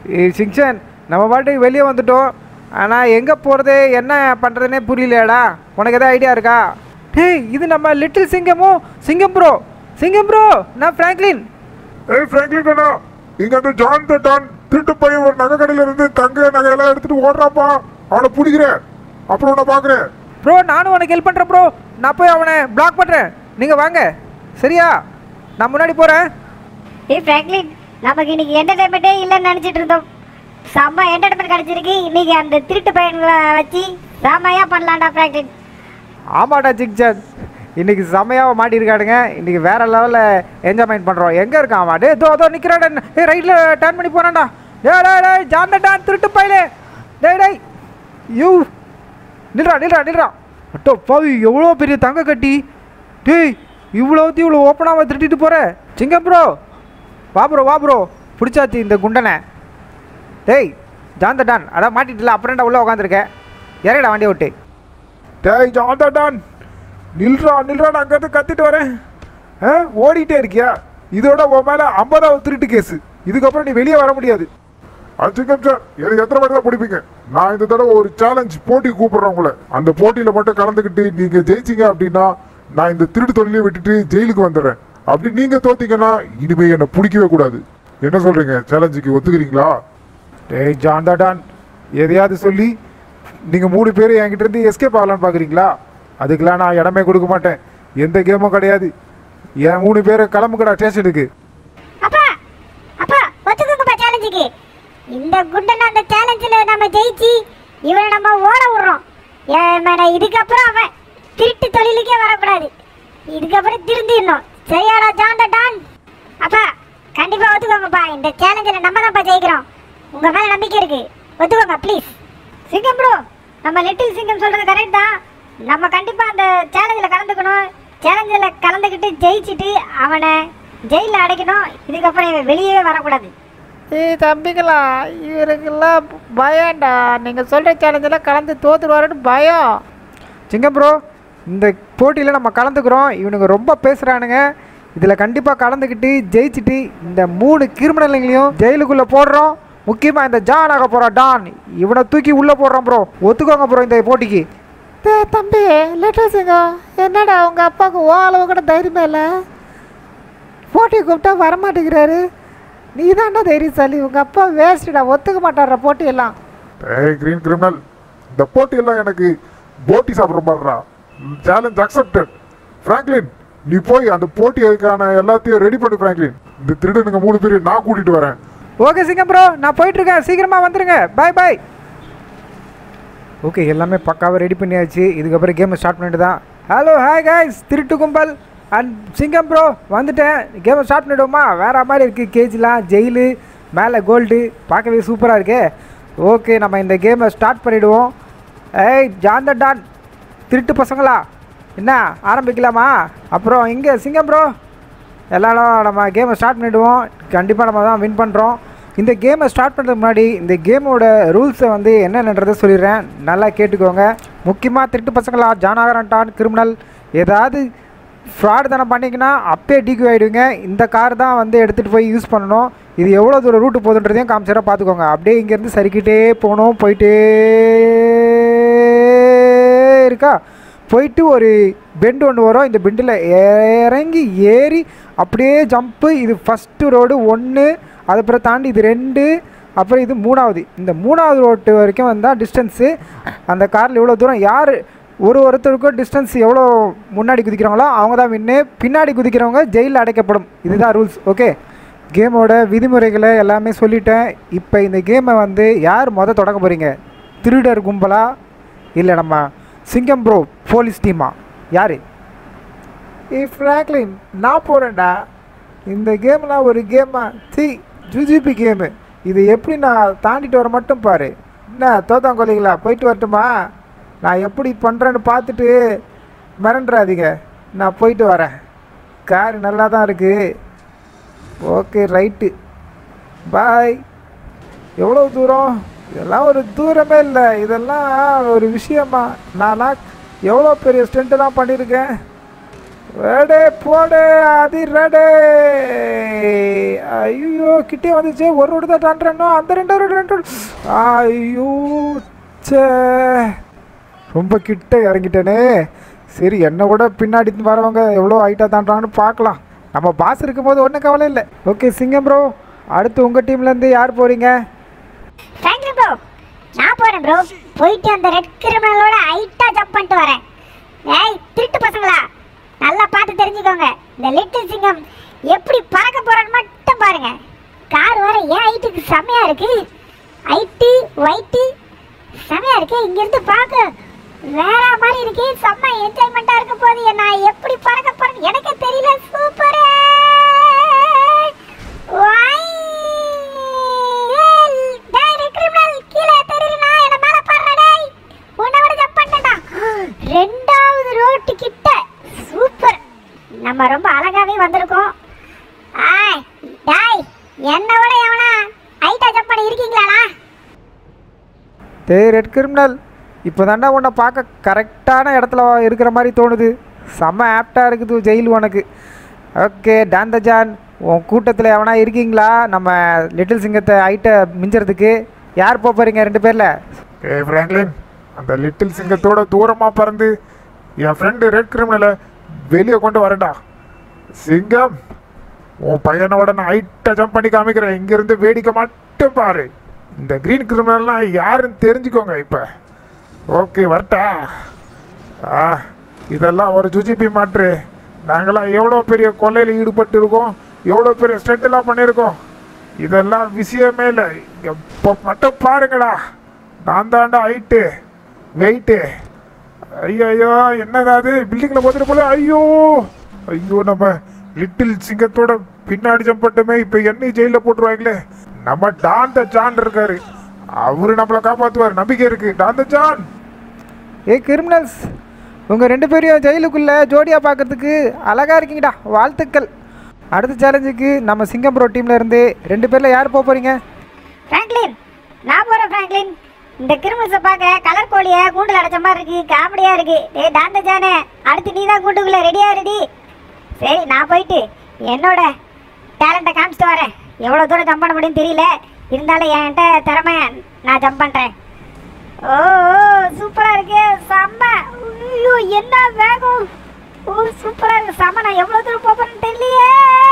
சிங்சன் நம்ம பாட்டுக்கு வெளியே வந்துட்டோம் ஆனால் எங்கே போகிறது என்ன பண்ணுறதுனே புரியலையாடா உனக்கு எதாவது ஐடியா இருக்கா டேய் இது நம்ம லிட்டில் சிங்கமோ சிங்கம் ப்ரோ சிங்கம் ப்ரோ நான் ஃப்ராங்க்லின் ஏய் ஃப்ராங்க்லின் அண்ணா இங்க அந்த ஜான் டான் திருட்டு பையன் ஒரு நகை கடையில இருந்து தங்க நகையெல்லாம் எடுத்துட்டு ஓடுறாப்பா அவனை பிடிக்கிறேன் அப்புறம் உன்னை பாக்குறேன் ப்ரோ நானும் உனக்கு ஹெல்ப் பண்ணுறேன் ப்ரோ நான் போய் அவனை பிளாக் பண்ணுறேன் நீங்கள் வாங்க சரியா நான் முன்னாடி போகிறேன் ஏய் ஃப்ராங்க்லின் நமக்கு இன்னைக்கு என்டர்டைன்மெண்ட்டே இல்லைன்னு நினச்சிட்டு இருந்தோம் செம்ம என்டர்டைன்மெண்ட் கிடைச்சிருக்கு இன்னைக்கு அந்த திருட்டு பையன்களை வச்சு செம்மையா பண்ணலாம்டா ஃப்ராங்க்லின் ஆமாடா சிக்சன் இன்னைக்கு செமையாக மாட்டியிருக்காடுங்க இன்னைக்கு வேற லெவலில் என்ஜாய்மெண்ட் பண்ணுறோம் எங்கே இருக்கான் அவன் டே தோ அதோ நிற்கிறாட ஏ ரைட்டில் டர்ன் பண்ணி போனான்டா டே டே டே ஜான் டான் திருட்டு பையலே டேய் டேய் யூ நில்றா நில்றா நில்றா அட்டோ பாவி எவ்வளோ பெரிய தங்க கட்டி டேய் இவ்வளோத்தி இவ்வளோ ஓப்பனாக திருட்டிட்டு போகிற சிங்கம் ப்ரோ வா ப்ரோ வா ப்ரோ பிடிச்சாச்சு இந்த குண்டனை டேய் ஜான் டான் அதான் மாட்டிட்டுல அப்புறம்டா உள்ளே உட்காந்துருக்கேன் இறங்கடா வண்டியை விட்டு டேய் ஜான் டான் நில்றா நில்றா நான் அங்கிருந்து கத்திட்டு வரேன் ஆ ஓடிட்டே இருக்கியா இதோட உன் மேல ஐம்பதாவது திருட்டு கேஸ் இதுக்கப்புறம் நீ வெளியே வர முடியாது அச்சுக்கம் சார் எனக்கு எத்தனை வாட்டி தான் பிடிப்பீங்க நான் இந்த தடவை ஒரு சேலஞ்ச் போட்டி கூப்பிடுறேன் உங்களை அந்த போட்டியில மட்டும் கலந்துக்கிட்டு நீங்க ஜெயிச்சீங்க அப்படின்னா நான் இந்த திருட்டு தொழிலை விட்டுட்டு ஜெயிலுக்கு வந்துடுறேன் அப்படி நீங்க தோத்தீங்கன்னா இனிமே என்னை பிடிக்கவே கூடாது என்ன சொல்றீங்க சேலஞ்சுக்கு ஒத்துக்கிறீங்களா டேய் ஜான் டான் எதையாவது சொல்லி நீங்க மூணு பேரும் என்கிட்ட இருந்து எஸ்கேப் ஆகலான்னு பாக்குறீங்களா அதுக்கெல்லாம் நான் இடமே கொடுக்க மாட்டேன் எந்த கேமும் கிடையாது என் மூணு பேரை கிளம்புக்கடா ஸ்டேஷனுக்கு அப்பா அப்பா ஒத்துக்கோங்கப்பா சேலஞ்சுக்கு இந்த குண்டன் அந்த சேலஞ்சில் நம்ம ஜெயிச்சு இவனை நம்ம ஓட விடுறோம் ஏன் இதுக்கப்புறம் அவன் திருட்டு தொழிலுக்கே வரக்கூடாது இதுக்கப்புறம் திருந்திடணும் சரியாடா ஜாண்ட டான் அப்பா கண்டிப்பா ஒத்துக்கோங்கப்பா இந்த சேலஞ்சில் நம்ம தான்ப்பா ஜெயிக்கிறோம் உங்க மேல நம்பிக்கை இருக்கு ஒத்துக்கோங்க ப்ளீஸ் சிங்கம் ப்ரோ நம்ம லிட்டில் சிங்கம் சொல்றது கரெக்ட் தான் நம்ம கண்டிப்பா அந்த சேலஞ்சில் கலந்துக்கணும் சேலஞ்சில் கலந்துக்கிட்டு ஜெயிச்சிட்டு அவனை ஜெயிலில் அடைக்கணும் இதுக்கப்புறம் இவன் வெளியவே வரக்கூடாது ஏய் தம்பிங்களா இவருக்கெல்லாம் பயம்டா நீங்கள் சொல்கிற சேலஞ்செல்லாம் கலந்து தோத்துருவாருன்னு பயம் சிங்கம் ப்ரோ இந்த போட்டியில் நம்ம கலந்துக்கிறோம் இவனுங்க ரொம்ப பேசுகிறானுங்க இதில் கண்டிப்பாக கலந்துக்கிட்டு ஜெயிச்சுட்டு இந்த மூணு கிரிமினலுங்களையும் ஜெயிலுக்குள்ளே போடுறோம் முக்கியமாக இந்த ஜான் ஆக போகிறான் டான் இவனை தூக்கி உள்ளே போடுறோம் ப்ரோ ஒத்துக்கோங்க ப்ரோ இந்த போட்டிக்கு டே தம்பி லெட்டர் சிங்கம் என்னடா உங்கள் அப்பாவுக்கு ஓ அளவு கூட தைரியமே இல்லை போட்டி கூப்பிட்டா வரமாட்டேங்கிறாரு நீ தான்டா தைரியசாலி உங்கள் அப்பா வேஸ்ட்டுடா ஒத்துக்க மாட்டாரா போட்டியெல்லாம் ஏய் கிரீன் கிரிமினல் இந்த போட்டியெல்லாம் எனக்கு போட்டி சாப்பிட்ற மாதிரிடா சேலஞ்ச் அக்செப்டட் ஃப்ராங்க்லின் நீ போய் அந்த போட்டிக்கான எல்லாத்தையும் ரெடி பண்ணு ஃப்ராங்க்லின் இந்த திருடனுங்க மூணு பேரையும் நான் கூட்டிட்டு வரேன் ஓகே சிங்கம் ப்ரோ நான் போயிட்டுருக்கேன் சீக்கிரமாக வந்துருங்க பாய் பாய் ஓகே எல்லாமே பக்காவாக ரெடி பண்ணியாச்சு இதுக்கப்புறம் கேமை ஸ்டார்ட் பண்ணிட்டு தான் ஹலோ ஹாய் காய்ஸ் திருட்டு கும்பல் அண்ட் சிங்கம் ப்ரோ வந்துட்டேன் கேமை ஸ்டார்ட் பண்ணிவிடுவோமா வேறு மாதிரி இருக்குது கேஜிலாம் ஜெயிலு மேலே கோல்டு பார்க்கவே சூப்பராக இருக்கே ஓகே நம்ம இந்த கேமை ஸ்டார்ட் பண்ணிவிடுவோம் ஏய் ஜான் த டான் திருட்டு பசங்களா என்ன ஆரம்பிக்கலாமா அப்புறம் இங்கே சிங்கம் ப்ரோ எல்லாரும் நம்ம கேமை ஸ்டார்ட் பண்ணிவிடுவோம் கண்டிப்பாக நம்ம தான் வின் பண்ணுறோம் இந்த கேமை ஸ்டார்ட் பண்ணுறதுக்கு முன்னாடி இந்த கேமோட ரூல்ஸை வந்து என்னென்னன்றதை சொல்லிடுறேன் நல்லா கேட்டுக்கோங்க முக்கியமாக திருட்டு பசங்களா ஜானாகரன்டான் கிரிமினல் ஏதாவது ஃப்ராட் தானே பண்ணிங்கன்னா அப்பே டிக்யூ ஆகிடுவீங்க இந்த கார் தான் வந்து எடுத்துகிட்டு போய் யூஸ் பண்ணணும் இது எவ்வளோ தூரம் ரூட்டு போகுதுன்றதையும் காமிச்சிட பார்த்துக்கோங்க அப்படியே இங்கேருந்து சரிக்கிட்டே போகணும் போயிட்டே இருக்கா போயிட்டு ஒரு பெண்டு ஒன்று வரும் இந்த பெண்டில் இறங்கி ஏறி அப்படியே ஜம்ப்பு இது ஃபஸ்ட்டு ரோடு ஒன்று அதுக்கப்புறம் தாண்டி இது ரெண்டு அப்புறம் இது மூணாவது இந்த மூணாவது ரோட்டு வரைக்கும் வந்தால் டிஸ்டன்ஸு அந்த காரில் எவ்வளோ தூரம் யார் ஒரு ஒருத்தருக்கும் டிஸ்டன்ஸ் எவ்வளோ முன்னாடி குதிக்கிறாங்களோ அவங்க தான் வின்னு பின்னாடி குதிக்கிறவங்க ஜெயிலில் அடைக்கப்படும் இதுதான் ரூல்ஸ் ஓகே கேமோட விதிமுறைகளை எல்லாமே சொல்லிட்டேன் இப்போ இந்த கேமை வந்து யார் மொதல் தொடங்க போகிறீங்க திருடர் கும்பலா இல்லை நம்ம சிங்கம் ப்ரோ போலீஸ் டீமா யார் ஏய் ஃப்ராங்க்லின் நான் போகிறேன்டா இந்த கேம்லாம் ஒரு கேமா சி ஜுஜிபி கேமு இது எப்படி நான் தாண்டிட்டு வர மட்டும் பாரு என்ன தோத்தாங்கொல்லிங்களா போயிட்டு வரட்டுமா நான் எப்படி பண்ணுறேன்னு பார்த்துட்டு மிரண்டுறாதீங்க நான் போயிட்டு வரேன் கார் நல்லா தான் இருக்குது ஓகே ரைட்டு பாய் எவ்வளோ தூரம் இதெல்லாம் ஒரு தூரமே இல்லை இதெல்லாம் ஒரு விஷயமா நானா எவ்வளோ பெரிய ஸ்டெண்ட்டெல்லாம் பண்ணியிருக்கேன் ரெடே போடு அது ரெடே ஐயோ கிட்டே வந்துச்சு ஒரு ரோடு தான் தாண்டுறேனோ அந்த ரெண்டு ரோடு ரெண்டு road. ஐயோ சே ரொம்ப கிட்ட இறங்கிட்டேனே சரி என்னை விட பின்னாடி வரவங்க எவ்வளோ ஹைட்டாக தாண்டுறாங்கன்னு பார்க்கலாம் நம்ம பாஸ் இருக்கும்போது ஒன்றும் கவலை இல்லை ஓகே சிங்கம் ப்ரோ அடுத்து உங்கள் டீம்லேருந்து யார் போகிறீங்க ஃப்ராங்க்லின் ப்ரோ நான் போறேன் ப்ரோ போயிட்டு அந்த ரெட் கிரிமினலோட ஹைட்டா ஜம்ப் பண்ணிட்டு வரேன் ஏய் திருட்டு பசங்களா நல்லா பார்த்து தெரிஞ்சுக்கோங்க இந்த லிட்டில் சிங்கம் எப்படி பறக்க போறான்னு மட்டும் பாருங்க கார் வர ஏன் ஹைட்டுக்கு செமையா இருக்கு ஹைட்டு ஒயிட்டு செமையா இருக்கு இங்க இருந்து பார்க்க வேற மாதிரி இருக்கு செம்ம என்ஜாய்மெண்டா இருக்க போது நான் எப்படி பறக்க போறேன்னு எனக்கே தெரியல சூப்பர் ரெண்டாவது ரோட்டு கிட்ட சூப்பர் நம்ம ரொம்ப அழகாவே வந்திருக்கோம் ஆய் டாய் என்னை விட எவனா ஹைட்டா ஜம்ப் பண்ணி இருக்கீங்களாடா டேய் ரெட் கிரிமினல் இப்போ தாண்டா உன்னை பார்க்க கரெக்டான இடத்துல இருக்கிற மாதிரி தோணுது செம்ம ஆப்டாக இருக்குது ஜெயில் உனக்கு ஓகே டாந்தஜான் உன் கூட்டத்தில் எவனா இருக்கீங்களா நம்ம லிட்டில் சிங்கத்தை ஹைட்டை மிஞ்சறதுக்கு யார் போக போகிறீங்க ரெண்டு பேரில் ஏய் ஃப்ராங்க்லின் அந்த லிட்டில் சிங்கத்தோட தூரமா பறந்து என் ஃப்ரெண்டு ரெட் கிரிமினலை வெளியே கொண்டு வரேன்டா சிங்கம் உன் பையனோட நான் ஹைட்டாக ஜம்ப் பண்ணி காமிக்கிறேன் இங்கிருந்து வேடிக்கை மட்டும் பாரு இந்த கிரீன் கிரிமினல்லாம் யாருன்னு தெரிஞ்சுக்கோங்க இப்போ ஓகே வரட்டா ஆ இதெல்லாம் ஒரு ஜுஜிபி மாற்று நாங்களாம் எவ்வளோ பெரிய கொள்ளையில் ஈடுபட்டு இருக்கோம் எவ்வளோ பெரிய ஸ்டெட்டெல்லாம் பண்ணியிருக்கோம் இதெல்லாம் விஷயமே இல்லை இப்போ மட்டும் பாருங்கடா நான் தாண்டா ஹைட்டு வெயிட்டு ஐயோ ஐயோ என்னடா அது பில்டிங்கில் பார்த்துட்டு போல ஐயோ ஐயோ நம்ம லிட்டில் சிங்கத்தோட பின்னாடி ஜம்ப் பண்ணிட்டுமே இப்போ என்னையும் ஜெயிலில் போட்டுருவாங்களே நம்ம டான் த ஜான் இருக்காரு அவரு நம்மளை காப்பாற்றுவார் நம்பிக்கை இருக்கு don the John a criminals உங்கள் ரெண்டு பேரையும் ஜெயிலுக்குள்ளே ஜோடியாக பார்க்கறதுக்கு அழகாக இருக்கீங்கடா வாழ்த்துக்கள் அடுத்த சேலஞ்சுக்கு நம்ம சிங்கம் ப்ரோ டீம்ல இருந்து ரெண்டு பேரில் யார் போக போகிறீங்க ஃப்ராங்க்லின் நான் போறேன் ஃப்ராங்க்லின் இந்த கிரிமினல்ஸை பார்க்க கலர் கோழியை கூண்டில் அடைச்ச மாதிரி இருக்கு காமெடியா இருக்கு டேய் டாந்த ஜானே அடுத்து நீ தான் கூண்டுக்குள்ள ரெடியா ரெடி சரி நான் போயிட்டு என்னோட டேலண்ட்டை காமிச்சிட்டு வரேன் எவ்வளோ தூரம் ஜம்ப் பண்ண முடியும்னு தெரியல இருந்தாலும் என்கிட்ட திறமை நான் ஜம்ப் பண்ணுறேன் ஓ சூப்பராக இருக்கு செம்ம ஐயோ என்ன வேகம் ஓ சூப்பராக இருக்கு செம்ம நான் எவ்வளோ தூரம் போகிறேன்னு தெரியலையே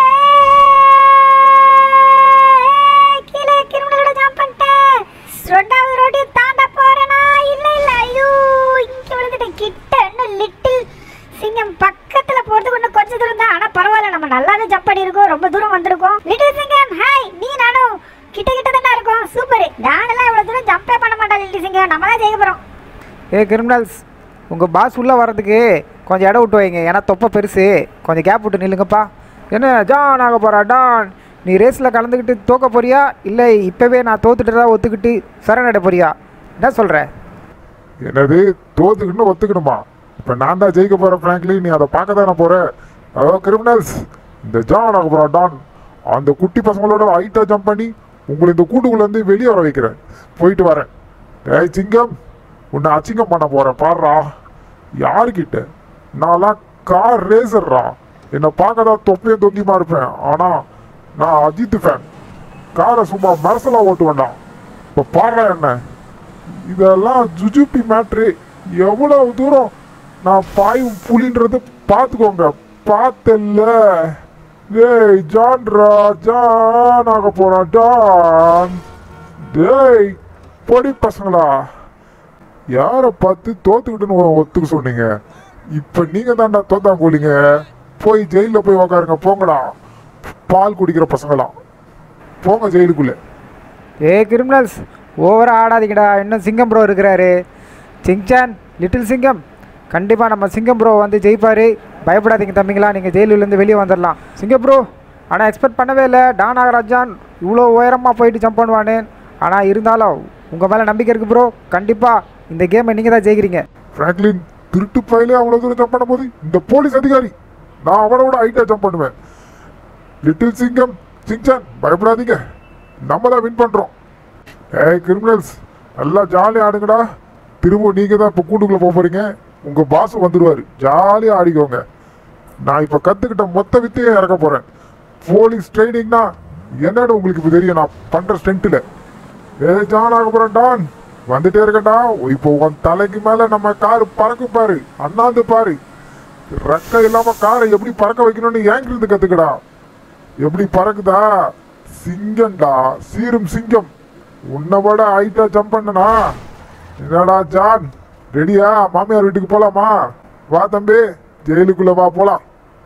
கீழே கிரிமினலோட ஜம்ப் பண்ணிட்டேன் ரெண்டாவது ரோட்டி தாண்ட போறேனா இல்ல இல்ல ஐயோ இங்க விழுந்துட்டேன் கிட்ட இன்னும் லிட்டில் சிங்கம் பக்கத்துல போறதுக்கு இன்னும் கொஞ்சம் தூரம் தான் ஆனா பரவாயில்ல நம்ம நல்லாவே ஜம்ப் பண்ணியிருக்கோம் ரொம்ப தூரம் வந்திருக்கோம் லிட்டில் சிங்கம் ஹாய் நீ நானும் கிட்ட கிட்ட தானே இருக்கோம் சூப்பர் நானெல்லாம் இவ்வளவு தூரம் ஜம்பே பண்ண மாட்டேன் லிட்டில் சிங்கம் நம்ம தான் ஜெயிக்க போறோம் ஏ கிரிமினல்ஸ் உங்கள் பாஸ் உள்ளே வர்றதுக்கு கொஞ்சம் இடம் விட்டு வைங்க ஏன்னா தொப்பை பெருசு கொஞ்சம் கேப் விட்டு நில்லுங்கப்பா என்ன ஜான் ஆக போகிறா டான் நீ ரேஸில் கலந்துக்கிட்டு தோக்க போறியா இல்லை இப்போவே நான் தோத்துட்டதா ஒத்துக்கிட்டு சரணடைய போறியா என்ன சொல்கிற என்னது தோத்துக்கிட்டு ஒத்துக்கணுமா இப்போ நான் தான் ஜெயிக்க போகிறேன் ஃப்ராங்க்லி நீ அதை பார்க்க தானே போகிற அதோ கிரிமினல்ஸ் இந்த ஜான் ஆக போகிறா டான் அந்த குட்டி பசங்களோட ஹைட்டாக ஜம்ப் பண்ணி உங்களை இந்த கூட்டுக்குள்ள இருந்து வெளியே வர வைக்கிறேன் போயிட்டு வரேன் ஏய் சிங்கம் உன்னை அச்சிங்கம் பண்ண போகிறேன் பாடுறா யாருக்கிட்ட நான்லாம் கார் ரேசர்ரா என்னை பார்க்க தான் தொப்பையும் தொங்கியுமா இருப்பேன் ஆனால் நான் அஜித் ஃபேன் காரை சும்மா மரசலாக ஓட்டுவேன்டா இப்போ பாடுறா என்ன இதெல்லாம் ஜுஜுபி மேட்ரு எவ்வளவு தூரம் நான் பாயும் புலின்றது பார்த்துக்கோங்க பார்த்தல்ல டேய் ஜான்ரா ஜான் ஆக போறான் ஜான் டேய் பொடி பசங்களா யாரை பார்த்து தோத்துக்கிட்டுன்னு ஒ- ஒத்துக்க சொன்னீங்க இப்போ நீங்க தான்டா தோத்தாங்கோலிங்க போய் ஜெயிலில் போய் உக்காருங்க போங்கடா பால் குடிக்கிற பசங்களா போங்க ஜெயிலுக்குள்ளே ஏ கிரிமினல்ஸ் ஓவராக ஆடாதீங்கடா இன்னும் சிங்கம் ப்ரோ இருக்கிறாரு சிங்சான் லிட்டில் சிங்கம் கண்டிப்பாக நம்ம சிங்கம் ப்ரோ வந்து ஜெயிப்பார் பயப்படாதீங்க தம்பிங்களா நீங்கள் ஜெயிலுலேருந்து வெளியே வந்துடலாம் சிங்கம் ப்ரோ ஆனால் எக்ஸ்பெக்ட் பண்ணவே இல்லை டான் நாகராஜான் இவ்வளோ உயரமாக போயிட்டு ஜம்ப் பண்ணுவானு ஆனால் இருந்தாலும் உங்கள் மேலே நம்பிக்கை இருக்குது ப்ரோ கண்டிப்பாக இந்த கேமை நீங்கள் தான் ஜெயிக்கிறீங்க ஃப்ராங்க்லின் திருட்டு பயிலே அவ்வளோ தூரம் ஜம்ப் பண்ணும்போது இந்த போலீஸ் அதிகாரி நான் அவனை விட ஹைட்டாக ஜம்ப் பண்ணுவேன் லிட்டில் சிங்கம் சிங்சான் பயப்படாதீங்க நம்ம தான் வின் பண்ணுறோம் ஏய் கிரிமினல்ஸ் நல்லா ஜாலியாக ஆடுங்கடா திரும்ப நீங்கள் தான் இப்போ கூண்டுக்குள்ளே போக போகிறீங்க உங்கள் பாஸ் வந்துடுவார் ஜாலியாக ஆடிக்கோங்க நான் இப்ப கத்துக்கிட்ட மொத்த வித்தையை இறக்க போறேன் போலீஸ் ட்ரைனிங்னா என்னன்னு உங்களுக்கு இப்ப தெரியும் நான் பண்ற ஸ்ட்ரென்த்ல ஏ ஜான் ஆக போறேன் டான் வந்துட்டே இருக்கடா இப்போ உன் தலைக்கு மேல நம்ம கார் பறக்கும் பாரு அண்ணாந்து பாரு ரெக்க இல்லாம காரை எப்படி பறக்க வைக்கணும்னு ஏங்கிருந்து கத்துக்கடா எப்படி பறக்குதா சிங்கம்டா சீரும் சிங்கம் உன்னை விட ஹைட்டா ஜம்ப் பண்ணனா என்னடா ஜான் ரெடியா மாமியார் வீட்டுக்கு போலாமா வா தம்பி ஜெயிலுக்குள்ள வா போலாம்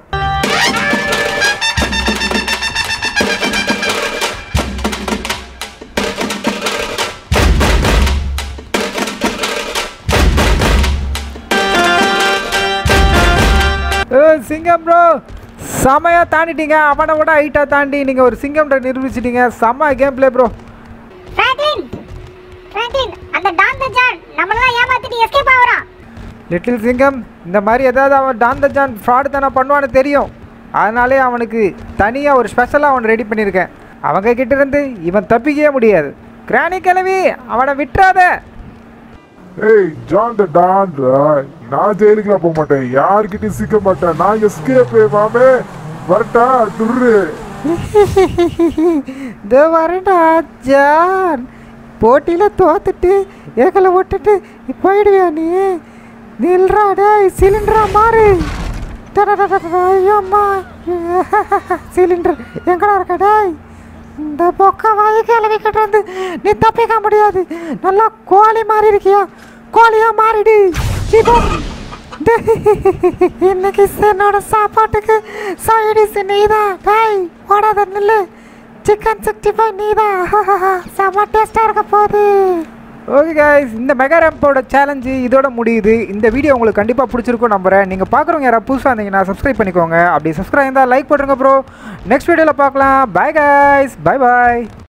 ஏய், சிங்கம் ப்ரோ செமையாக தாண்டிட்டீங்க அவனை விட ஹைட்டாக தாண்டி நீங்கள் ஒரு சிங்கம்ன்ற நிரூபிச்சிட்டீங்க செம்ம game play bro Franklin Franklin அந்த டான் த ஜான் நம்மளெல்லாம் ஏமாத்திட்டு எஸ்கேப் ஆகுறான் லிட்டில் சிங்கம் இந்த மாதிரி ஏதாவது அவன் டான் த ஜான் ஃப்ராடு தானே பண்ணுவான்னு தெரியும் அதனாலே அவனுக்கு தனியாக ஒரு ஸ்பெஷலாக அவன் ரெடி பண்ணியிருக்கேன் அவங்க கிட்ட இருந்து இவன் தப்பிக்கவே முடியாது கிராணி கிளவி அவனை விட்டுறாத ஏய் ஜான் த டான் நான் ஜெயிலுக்குலாம் போக மாட்டேன் யார்கிட்டயும் சிக்க மாட்டேன் நான் எஸ்கேப் மாமே வரட்டா துர்ரு இந்த வரடா ஜான் போட்டியில் தோத்துட்டு ஏகலை விட்டுட்டு போயிடுவியா நீ நில்றா டேய் சிலிண்டரா மாறு ஐயோம்மா சிலிண்டர் எங்கடா இருக்க டேய் இந்த பொக்க வாயை கிளவி வந்து நீ தப்பிக்க முடியாது நல்லா கோழி மாறி இருக்கியா கோழியா மாறிடு இப்போ இன்னைக்கு என்னோட சாப்பாட்டுக்கு சைடிஸ் நீதான் டேய் ஓடாத நில்லு சிக்கன் சிக்ஸ்டி ஃபைவ் நீதான் செம்ம டேஸ்டாக இருக்க போகுது ஓகே கைஸ் இந்த மெகா ரேம்போட சேலஞ்சு இதோட முடியுது இந்த வீடியோ உங்களுக்கு கண்டிப்பாக பிடிச்சிருக்கும் நம்புறேன் நீங்கள் பார்க்குறவங்க யாராவது புதுசாக இருந்தீங்கன்னா சப்ஸ்கிரைப் பண்ணிக்கோங்க அப்படி சப்ஸ்கிரைப் இருந்தால் லைக் பண்ணுங்க ப்ரோ நெக்ஸ்ட் வீடியோவில் பார்க்கலாம் பை கைஸ் பை பாய்